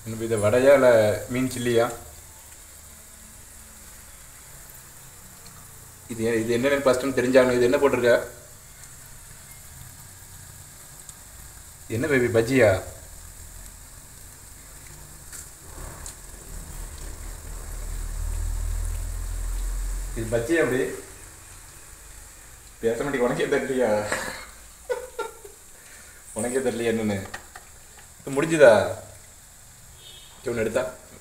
இன்னும் இது வடையா இல்லை மீன் சில்லியா இது ஏ- இது என்னென்னு ஃபஸ்ட்டு தெரிஞ்சாகணும் இது என்ன போட்டிருக்க என்ன பேபி பஜ்ஜியா இது பஜ்ஜியா அப்படி பேச மாட்டேங்க உனக்கே தெரியலையா உனக்கே தெரியலையா என்னன்னு இது முடிஞ்சுதா ஒன்று எடுத்தா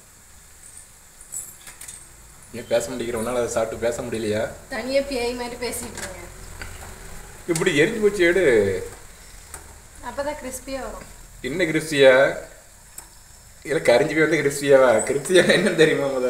ஏன் பேச மாட்டேங்கிற உன்னால அதை சாப்பிட்டு பேச முடியலையா தனியா பேய் மாதிரி பேசிட்டு இருங்க இப்படி எரிஞ்சு போச்சு எடு அப்பதான் கிறிஸ்பியா வரும் என்ன கிறிஸ்டியா இல்லை கரிஞ்சு போய் வந்து கிறிஸ்டியாவா கிறிஸ்டியா என்னன்னு தெரியுமா முத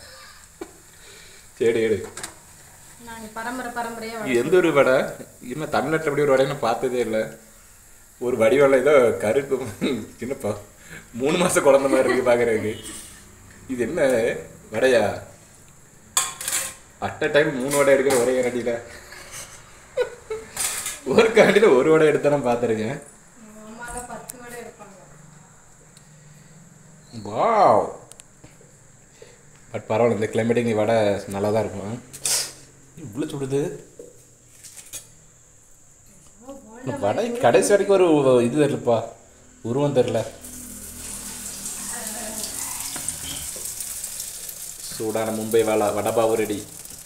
சரி எடு நாங்க பரம்பரை பரம்பரையா இது எந்த ஒரு வடை இன்னும் தமிழ்நாட்டில் அப்படி ஒரு வடை நான் பார்த்ததே இல்லை ஒரு வடிவெல்லாம் ஏதோ கருக்கு சின்னப்பா மூணு மாசம் குழந்த மாதிரி இருக்கு பார்க்கறதுக்கு இது என்ன வடையா அட் அ டைம் மூணு வடை எடுக்கிற ஒரே கரண்டியில் ஒரு கரண்டியில் ஒரு வடை எடுத்தா நான் பார்த்துருக்கேன் அம்மால பத்து வடை எடுப்பாங்க வாவ் பட் பரவாயில்ல இந்த கிளைமேட்டுக்கு நீ வடை நல்லா தான் இருக்கும் இவ்வளோ சுடுது இந்த வடை கடைசி வரைக்கும் ஒரு இது தெரியலப்பா உருவம் தெரில சூடான மும்பை வடை வடபாவு ரெடி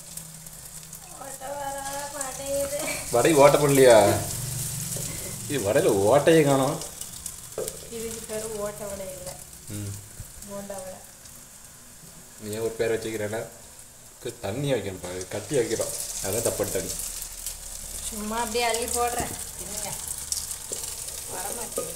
வடை ஓட்ட பண்ணலையா இது வடையில் ஓட்டையே காணோம் இதுக்கு பேர் ஓட்ட வடை இல்லை ம் போண்டா வடை நீ ஏன் ஒரு பேர் வச்சுக்கிறேன்னா தண்ணி வைக்கணும்ப்பா இது கட்டி வைக்கிறோம் அதான் தப்பு தண்ணி சும்மா அப்படியே அள்ளி போடுறேன் இல்லைங்க வரமாட்டேன்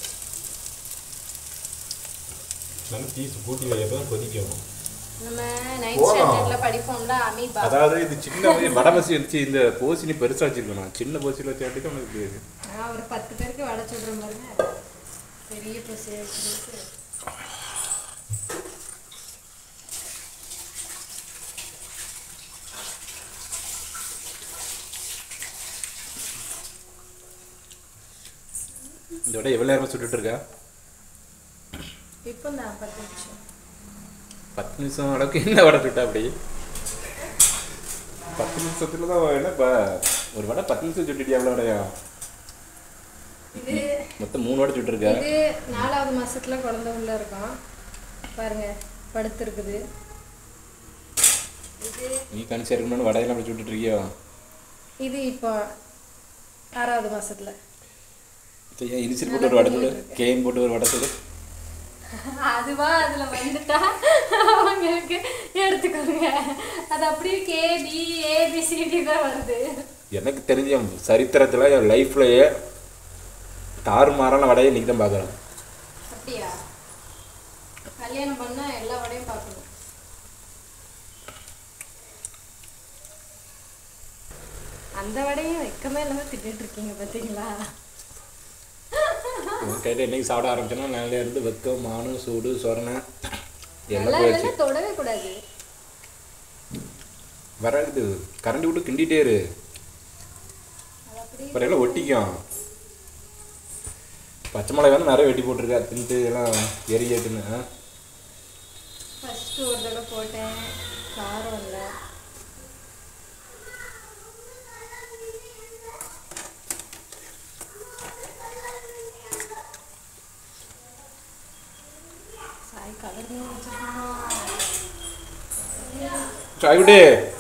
நல்லா பீஸ் கூட்டி வைக்கப்போ தான் கொதிக்கும் நம்ம நைன்த் போலாம். ஸ்டாண்டர்ட்ல படிப்போம்ல அமீபா அதாவது இது சின்ன வடமசி வச்சு இந்த போசினி பெருசாக வச்சிருக்கணும் சின்ன போசியில் வச்சாட்டி தான் உனக்கு தெரியுது நான் ஒரு பத்து பேருக்கு வடை சுடுறேன் பாருங்க பெரிய பசி வச்சுருக்கு இந்த விட எவ்வளோ நேரமாக சுட்டுட்டு இருக்கா இப்போ தான் பத்து நிமிஷம் பத்து நிமிஷம் அளவுக்கு என்ன வடை சுட்டா அப்படி பத்து நிமிஷத்துல தான் என்னப்பா ஒரு வடை பத்து நிமிஷம் சுட்டுட்டியா எவ்வளோ வடையா இது மொத்தம் மூணு வடை சுட்டுருக்கா இது நாலாவது மாசத்துல குழந்தை உள்ள இருக்கும் பாருங்க படுத்திருக்குது இது நீ கணிச்சு இருக்கணும்னு வடையெல்லாம் அப்படி சுட்டுட்டு இருக்கியோ இது இப்போ ஆறாவது மாசத்துல சரி, ஏன் இனிஷியல் போட்டு ஒரு வடை சுடு கேம் போட்டு ஒரு வடை சுடு அதுவா அதுல வந்துட்டா அவங்களுக்கு எடுத்துக்கோங்க அது அப்படியே கேபி ஏபிசிடி தான் வருது எனக்கு தெரிஞ்ச சரித்திரத்தில் என் லைஃப்லயே தாறுமாறான வடையை இன்னைக்கு தான் பார்க்குறேன் அப்படியா கல்யாணம் பண்ணா எல்லா வடையும் பார்க்கணும் அந்த வடையும் வெக்கமே இல்லாம திட்டிட்டு இருக்கீங்க பாத்தீங்களா உன் கையில் என்னைக்கு சாப்பிட ஆரம்பிச்சோன்னா நாளில் இருந்து வெக்கம் மானு சூடு சொரணை எல்லாம் நல்லா போயிடுச்சு இல்லைன்னா தொடவே கூடாது வராது கரண்டி விட்டு கிண்டிட்டே இரு அது அப்படி அப்புறம் எல்லாம் ஒட்டிக்கும் பச்சை மிளகாய் வேணும் நிறைய வெட்டி போட்டிருக்கா தின்ட்டு எல்லாம் எரியட்டுன்னு ஆ? ஃபர்ஸ்ட் ஒரு தடவை போட்டேன் காரம் இல்லை சாய் கலர் வச்சிருக்கோம் சாய் விடு